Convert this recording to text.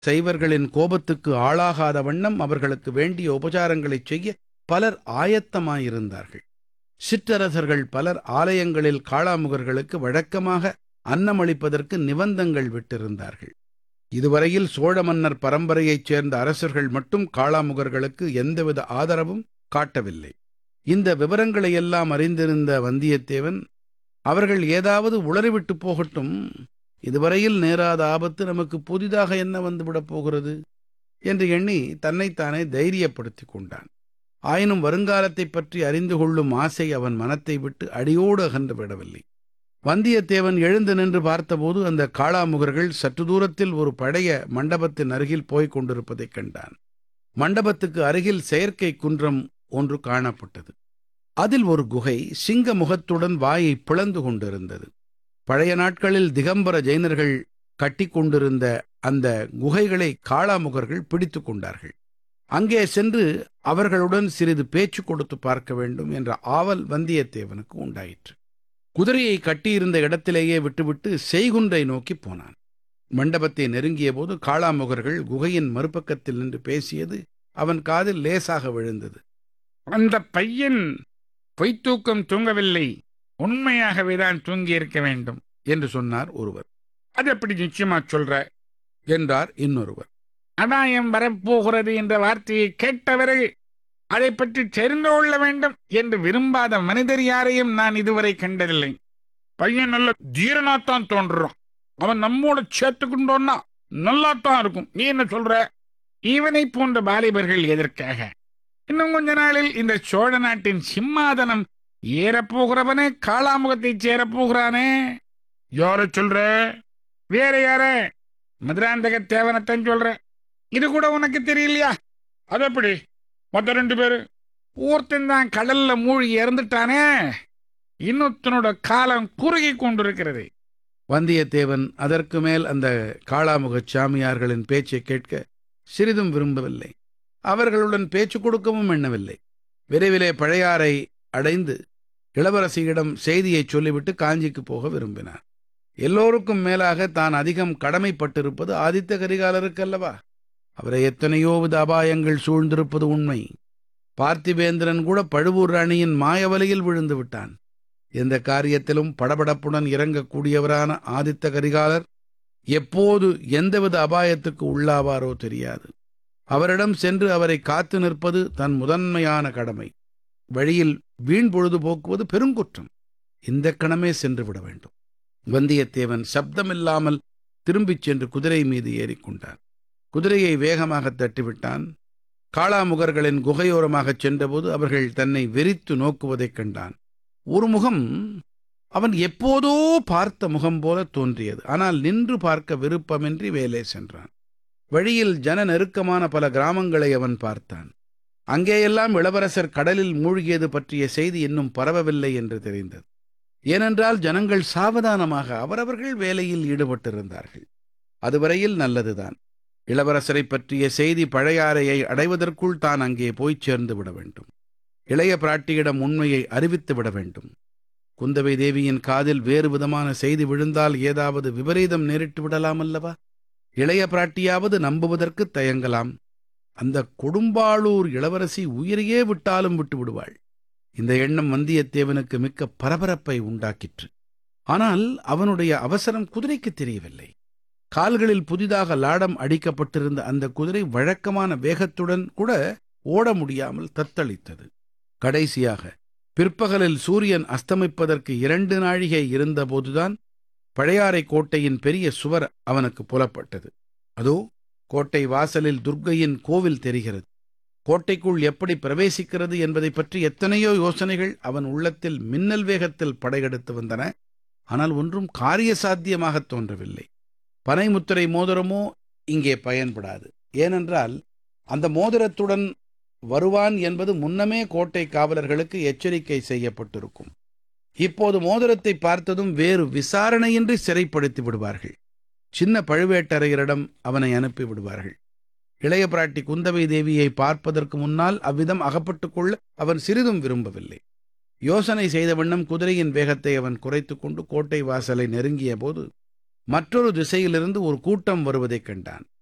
சைவர்களின் கோபத்துக்கு ஆளாகாத வண்ணம் அவர்களுக்கு வேண்டிய உபசாரங்களைச் செய்ய பலர் ஆயத்தமாயிருந்தார்கள் சிற்றரசர்கள் பலர் ஆலயங்களில் காளாமுகர்களுக்கு வழக்கமாக அன்னமளிப்பதற்கு நிபந்தங்கள் விட்டிருந்தார்கள் இதுவரையில் சோழ மன்னர் பரம்பரையைச் சேர்ந்த அரசர்கள் மட்டும் காளாமுகர்களுக்கு எந்தவித ஆதரவும் காட்டவில்லை இந்த விவரங்களையெல்லாம் அறிந்திருந்த வந்தியத்தேவன் அவர்கள் ஏதாவது உளறிவிட்டு போகட்டும் இதுவரையில் நேராத ஆபத்து நமக்கு புதிதாக என்ன வந்துவிடப் போகிறது என்று எண்ணி தன்னைத்தானே தைரியப்படுத்திக் கொண்டான் ஆயினும் வருங்காலத்தைப் பற்றி அறிந்து கொள்ளும் ஆசை அவன் மனத்தை விட்டு அடியோடு அகன்று விடவில்லை வந்தியத்தேவன் எழுந்து நின்று பார்த்தபோது அந்த காளாமுகர்கள் சற்று தூரத்தில் ஒரு பழைய மண்டபத்தின் அருகில் போய்க் கொண்டிருப்பதைக் கண்டான் மண்டபத்துக்கு அருகில் செயற்கை குன்றம் ஒன்று காணப்பட்டது அதில் ஒரு குகை சிங்க முகத்துடன் வாயை பிளந்து கொண்டிருந்தது பழைய நாட்களில் திகம்பர ஜெயினர்கள் கட்டி கொண்டிருந்த அந்த குகைகளை காளாமுகர்கள் பிடித்து கொண்டார்கள் அங்கே சென்று அவர்களுடன் சிறிது பேச்சு கொடுத்து பார்க்க வேண்டும் என்ற ஆவல் வந்தியத்தேவனுக்கு உண்டாயிற்று குதிரையை கட்டியிருந்த இடத்திலேயே விட்டுவிட்டு செய்குன்றை நோக்கி போனான் மண்டபத்தை நெருங்கிய போது காளாமுகர்கள் குகையின் மறுபக்கத்தில் நின்று பேசியது அவன் காதில் லேசாக விழுந்தது அந்த பையன் பொய்த்தூக்கம் தூங்கவில்லை உண்மையாகவே தான் தூங்கியிருக்க வேண்டும் என்று சொன்னார் ஒருவர் அது எப்படி நிச்சயமா சொல்ற என்றார் இன்னொருவர் அடாயம் வரப்போகிறது என்ற வார்த்தையை கேட்டவரை அதை பற்றி தெரிந்து கொள்ள வேண்டும் என்று விரும்பாத மனிதர் யாரையும் நான் இதுவரை கண்டதில்லை பையன் நல்ல தீரனாத்தான் தோன்றுறான் அவன் நம்மோட சேர்த்துக்கொண்டோன்னா நல்லாத்தான் இருக்கும் நீ என்ன சொல்ற இவனை போன்ற வாலிபர்கள் எதற்காக இன்னும் கொஞ்ச நாளில் இந்த சோழ நாட்டின் சிம்மாதனம் ஏறப்போகிறவனே காளாமுகத்தைச் சேரப்போகிறானே யார சொல்ற வேற யார மதுராந்தக தேவனத்தான் சொல்ற இது கூட உனக்கு தெரியலையா அது எப்படி மொத்த ரெண்டு பேரு ஒருத்தன் தான் கடல்ல மூழ்கி இறந்துட்டானே இன்னொருத்தனோட காலம் குறுகி கொண்டிருக்கிறது வந்தியத்தேவன் அதற்கு மேல் அந்த காளாமுகச் சாமியார்களின் பேச்சை கேட்க சிறிதும் விரும்பவில்லை அவர்களுடன் பேச்சு கொடுக்கவும் எண்ணவில்லை விரைவிலே பழையாறை அடைந்து இளவரசியிடம் செய்தியைச் சொல்லிவிட்டு காஞ்சிக்கு போக விரும்பினார் எல்லோருக்கும் மேலாக தான் அதிகம் கடமைப்பட்டிருப்பது ஆதித்த கரிகாலருக்கல்லவா அவரை எத்தனையோ வித அபாயங்கள் சூழ்ந்திருப்பது உண்மை பார்த்திபேந்திரன் கூட பழுவூர் ராணியின் மாயவலையில் விழுந்து விட்டான் எந்த காரியத்திலும் படபடப்புடன் இறங்கக்கூடியவரான ஆதித்த கரிகாலர் எப்போது எந்தவித அபாயத்துக்கு உள்ளாவாரோ தெரியாது அவரிடம் சென்று அவரை காத்து நிற்பது தன் முதன்மையான கடமை வழியில் வீண் பொழுது போக்குவது பெருங்குற்றம் இந்த கணமே சென்று விட வேண்டும் வந்தியத்தேவன் சப்தமில்லாமல் திரும்பிச் சென்று குதிரை மீது ஏறிக்கொண்டான் குதிரையை வேகமாக தட்டிவிட்டான் காளாமுகர்களின் குகையோரமாகச் சென்றபோது அவர்கள் தன்னை வெறித்து நோக்குவதைக் கண்டான் ஒரு முகம் அவன் எப்போதோ பார்த்த முகம் போல தோன்றியது ஆனால் நின்று பார்க்க விருப்பமின்றி வேலே சென்றான் வழியில் ஜன நெருக்கமான பல கிராமங்களை அவன் பார்த்தான் அங்கேயெல்லாம் இளவரசர் கடலில் மூழ்கியது பற்றிய செய்தி இன்னும் பரவவில்லை என்று தெரிந்தது ஏனென்றால் ஜனங்கள் சாவதானமாக அவரவர்கள் வேலையில் ஈடுபட்டிருந்தார்கள் அதுவரையில் நல்லதுதான் இளவரசரை பற்றிய செய்தி பழையாறையை அடைவதற்குள் தான் அங்கே போய்ச் சேர்ந்து விட வேண்டும் இளைய பிராட்டியிடம் உண்மையை அறிவித்து விட வேண்டும் குந்தவை தேவியின் காதில் வேறு விதமான செய்தி விழுந்தால் ஏதாவது விபரீதம் நேரிட்டு விடலாம் அல்லவா இளைய பிராட்டியாவது நம்புவதற்கு தயங்கலாம் அந்த கொடும்பாளூர் இளவரசி உயிரையே விட்டாலும் விட்டு விடுவாள் இந்த எண்ணம் வந்தியத்தேவனுக்கு மிக்க பரபரப்பை உண்டாக்கிற்று ஆனால் அவனுடைய அவசரம் குதிரைக்கு தெரியவில்லை கால்களில் புதிதாக லாடம் அடிக்கப்பட்டிருந்த அந்த குதிரை வழக்கமான வேகத்துடன் கூட ஓட முடியாமல் தத்தளித்தது கடைசியாக பிற்பகலில் சூரியன் அஸ்தமிப்பதற்கு இரண்டு நாழிகை இருந்தபோதுதான் பழையாறை கோட்டையின் பெரிய சுவர் அவனுக்கு புலப்பட்டது அதோ கோட்டை வாசலில் துர்க்கையின் கோவில் தெரிகிறது கோட்டைக்குள் எப்படி பிரவேசிக்கிறது என்பதை பற்றி எத்தனையோ யோசனைகள் அவன் உள்ளத்தில் மின்னல் வேகத்தில் படையெடுத்து வந்தன ஆனால் ஒன்றும் காரிய சாத்தியமாகத் தோன்றவில்லை பனைமுத்திரை மோதிரமோ இங்கே பயன்படாது ஏனென்றால் அந்த மோதிரத்துடன் வருவான் என்பது முன்னமே கோட்டை காவலர்களுக்கு எச்சரிக்கை செய்யப்பட்டிருக்கும் இப்போது மோதிரத்தை பார்த்ததும் வேறு விசாரணையின்றி சிறைப்படுத்தி விடுவார்கள் சின்ன பழுவேட்டரையரிடம் அவனை அனுப்பி விடுவார்கள் இளைய பிராட்டி குந்தவை தேவியை பார்ப்பதற்கு முன்னால் அவ்விதம் அகப்பட்டுக் கொள்ள அவன் சிறிதும் விரும்பவில்லை யோசனை செய்த வண்ணம் குதிரையின் வேகத்தை அவன் குறைத்துக் கொண்டு கோட்டை வாசலை நெருங்கிய போது மற்றொரு திசையிலிருந்து ஒரு கூட்டம் வருவதைக் கண்டான்